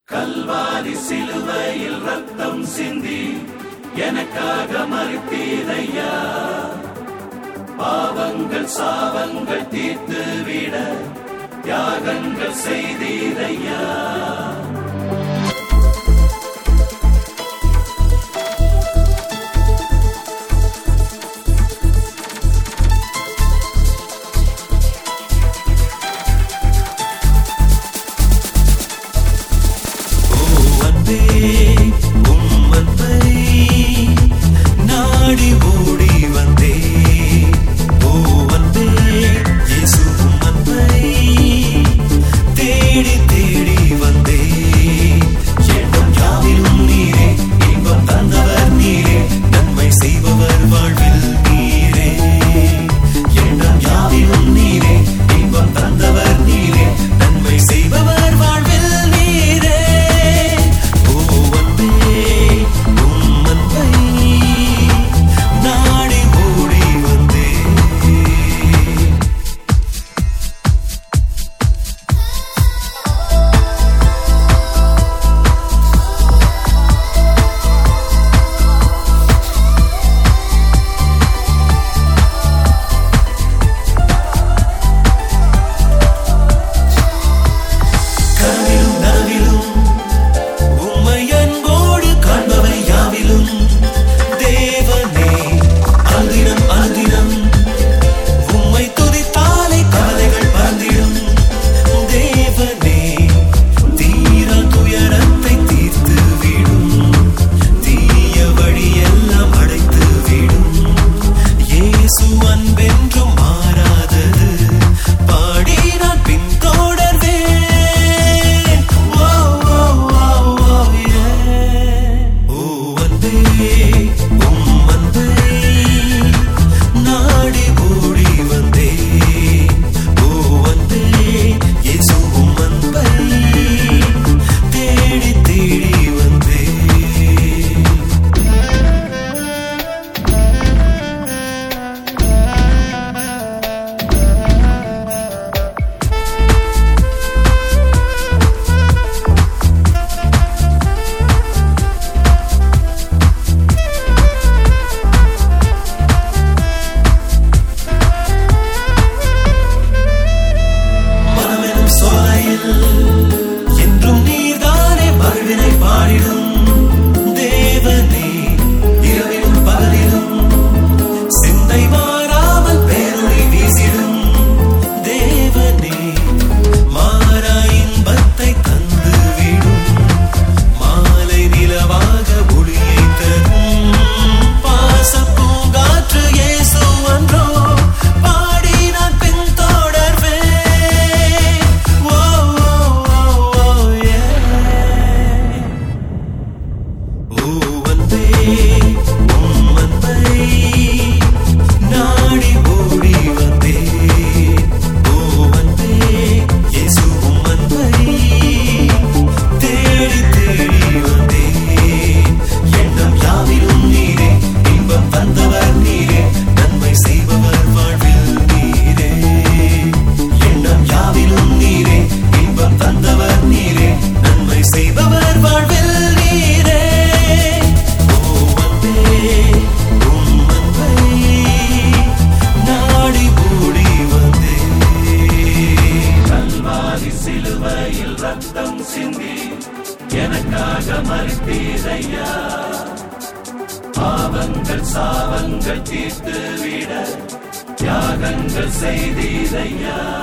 கல்வாரி சிலுவையில் ரத்தம் சிந்தி எனக்காக மறுத்தீரையா பாவங்கள் சாவங்கள் தீர்த்து விட தியாகங்கள் செய்தீரையா ஓ அன்பே உம் அன்பை நாடி ஓடி வந்தே ஓ அன்பே இயேசு உம் அன்பை தேடி தேடி வந்தே எண்ணம் யாவிலும் நீரே இன்பம் தந்தவர் நீரே நன்மை செய்பவர் வாழ்வில் நீரே எண்ணம் யாவிலும் நீரே இன்பம் தந்தவர் நீரே நன்மை செய்பவர் வாழ்வில் நீரே ஓ அன்பே உம் அன்பை நாடி ஓடி வந்தே கனவிலும் நனவிலும் உம்மை அன்போடு காண்பவை யாவிலும் தேவனே அனுதினம் அனுதினம் உம்மை துதித்தாலே கவலைகள் பறந்திடும் தேவனே தீர துயரத்தை தீர்த்து விடும் தீய வழியெல்லாம் அடைத்து விடும் இயேசு அன்பென்றும் மாறாதது பாடி நான் பின்தொடர்வேன் ஓ ஓ ஓ ஓ yeah. ஓ அன்பே உம் அன்பை நாடி ஓடி வந்தே ஓ அன்பே இயேசு உம் அன்பை தேடி தேடி வந்தே மனமெனும் சோலையில் என்றும் நீர்தானே மகிழ்வினை பாடிடும் தேவனே இரவிலும் பகலிலும் சிந்தை மாறாமல் பேரொளி வீசிடும் தேவனே மாறா இன்பத்தை தந்து விடும் மாலை நிலவாக ஒளியை தரும் பாச பூங்காற்று இயேசு அன்றோ பாடி நான் பின்தொடர்வேன் ஓ ஓ ஓ yeah. ஓ அன்பே உம் அன்பை நாடி ஓடி வந்தே ஓ அன்பே இயேசு உம் அன்பை தேடி தேடி வந்தே எண்ணம் யாவிலும் நீரே இன்பம் தந்தவர் நீரே நன்மை செய்பவர் வாழ்வில் நீரே எண்ணம் யாவிலும் நீரே இன்பம் தந்தவர் நீரே நன்மை செய்பவர் வாழ்வில் நீரே ஓ அன்பே உம் அன்பை நாடி ஓடி வந்தே கல்வாரி சிலுவையில் ரத்தம் சிந்தி எனக்காக மறுத்தீரையா பாவங்கள் சாவங்கள் தீர்த்து விட தியாகங்கள் செய்தீரையா